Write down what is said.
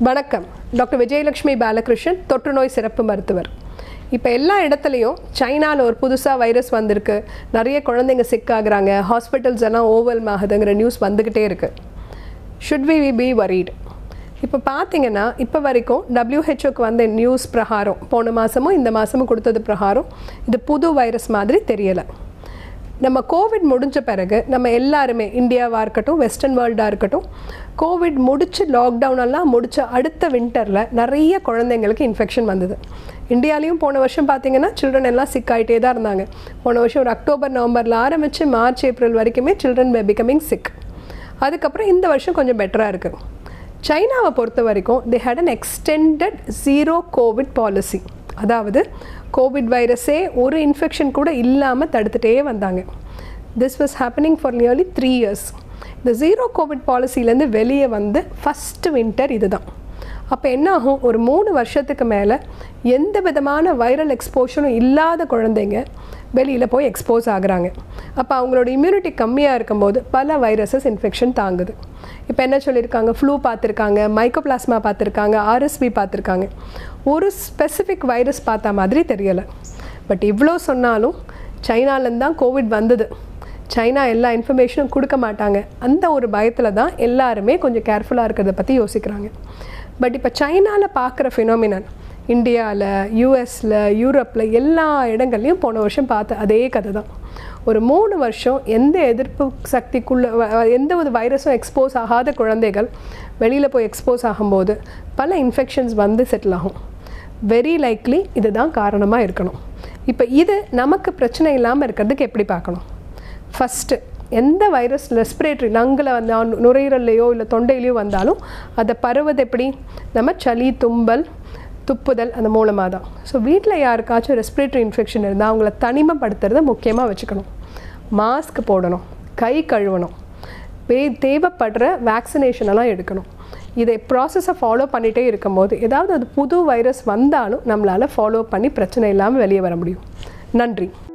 வணக்கம் டாக்டர் விஜயலட்சுமி பாலகிருஷ்ணன் தொற்றுநோய் சிறப்பு மருத்துவர் இப்போ எல்லா இடத்துலையும் சைனாவில் ஒரு புதுசாக வைரஸ் வந்திருக்கு நிறைய குழந்தைங்க சிக்காகிறாங்க ஹாஸ்பிட்டல்ஸ் எல்லாம் ஓவல் ஆகுதுங்கிற நியூஸ் வந்துக்கிட்டே இருக்குது should we we be worried இப்போ பார்த்தீங்கன்னா இப்போ வரைக்கும் டபிள்யூஹெச்ஓக்கு வந்த நியூஸ் பிரகாரம் போன மாதமும் இந்த மாதமும் கொடுத்தது பிரகாரம் இது புது வைரஸ் மாதிரி தெரியலை நம்ம கோவிட் முடிஞ்ச பிறகு நம்ம எல்லாருமே இந்தியாவாக இருக்கட்டும் வெஸ்டர்ன் வேர்ல்டாக இருக்கட்டும் கோவிட் முடிச்சு லாக்டவுன் எல்லாம் முடிச்ச அடுத்த வின்டரில் நிறைய குழந்தைங்களுக்கு இன்ஃபெக்ஷன் வந்தது இந்தியாலையும் போன வருஷம் பார்த்தீங்கன்னா சில்ட்ரன் எல்லாம் சிக் ஆகிட்டே தான் இருந்தாங்க போன வருஷம் ஒரு அக்டோபர் நவம்பரில் ஆரம்பித்து மார்ச் ஏப்ரல் வரைக்குமே சில்ட்ரன் பிகமிங் சிக் அதுக்கப்புறம் இந்த வருஷம் கொஞ்சம் பெட்டராக இருக்குது சைனாவை பொறுத்த வரைக்கும் they had an extended zero covid policy அதாவது கோவிட் வைரஸே ஒரு இன்ஃபெக்ஷன் கூட இல்லாமல் தடுத்துட்டே வந்தாங்க this was happening for nearly three years இந்த ஜீரோ கோவிட் பாலிசிலேருந்து வெளியே வந்து ஃபஸ்ட்டு வின்டர் இதுதான் அப்போ என்ன ஆகும் ஒரு மூணு வருஷத்துக்கு மேலே எந்த விதமான வைரல் எக்ஸ்போஷரும் இல்லாத குழந்தைங்க வெளியில் போய் எக்ஸ்போஸ் ஆகுறாங்க அப்போ அவங்களோட இம்யூனிட்டி கம்மியாக இருக்கும்போது பல வைரஸஸ் இன்ஃபெக்ஷன் தாங்குது இப்போ என்ன சொல்லியிருக்காங்க ஃப்ளூ பார்த்துருக்காங்க மைக்கோபிளாஸ்மா பார்த்துருக்காங்க ஆர்எஸ்பி பார்த்துருக்காங்க ஒரு ஸ்பெசிஃபிக் வைரஸ் பார்த்த மாதிரி தெரியலை பட் இவ்வளோ சொன்னாலும் சைனாலேருந்து தான் கோவிட் வந்தது சைனா எல்லா இன்ஃபர்மேஷனும் கொடுக்க மாட்டாங்க அந்த ஒரு பயத்தில் தான் எல்லாருமே கொஞ்சம் கேர்ஃபுல்லாக இருக்கிறத பற்றி யோசிக்கிறாங்க பட் இப்போ சைனாவில் பார்க்குற ஃபினோமினன் இந்தியாவில் யூஎஸில் யூரோப்பில் எல்லா இடங்கள்லையும் போன வருஷம் பார்த்த அதே கதை தான் ஒரு மூணு வருஷம் எந்த எதிர்ப்பு சக்திக்குள்ள வ- எந்த ஒரு வைரஸும் எக்ஸ்போஸ் ஆகாத குழந்தைகள் வெளியில் போய் எக்ஸ்போஸ் ஆகும்போது பல இன்ஃபெக்ஷன்ஸ் வந்து செட்டில் ஆகும் வெரி லைக்லி இதுதான் காரணமாக இருக்கணும் இப்போ இது நமக்கு பிரச்சனை இல்லாமல் இருக்கிறதுக்கு எப்படி பார்க்கணும் ஃபஸ்ட்டு எந்த வைரஸ் ரெஸ்பிரேட்டரி லங்கில் வந்து நுரையீரல்லையோ இல்லை தொண்டையிலையோ வந்தாலும் அதை பரவது எப்படி நம்ம சளி தும்பல் துப்புதல் அந்த மூலமாக தான் ஸோ வீட்டில் யாருக்காச்சும் ரெஸ்பிரேட்டரி இன்ஃபெக்ஷன் இருந்தால் அவங்கள தனிமைப்படுத்துறத முக்கியமாக வச்சுக்கணும் மாஸ்க் போடணும் கை கழுவணும் வே தேவைப்படுற வேக்சினேஷன் எல்லாம் எடுக்கணும் இதை ப்ராசஸை ஃபாலோ பண்ணிகிட்டே இருக்கும்போது ஏதாவது அது புது வைரஸ் வந்தாலும் நம்மளால் ஃபாலோ பண்ணி பிரச்சனை இல்லாமல் வெளியே வர முடியும் நன்றி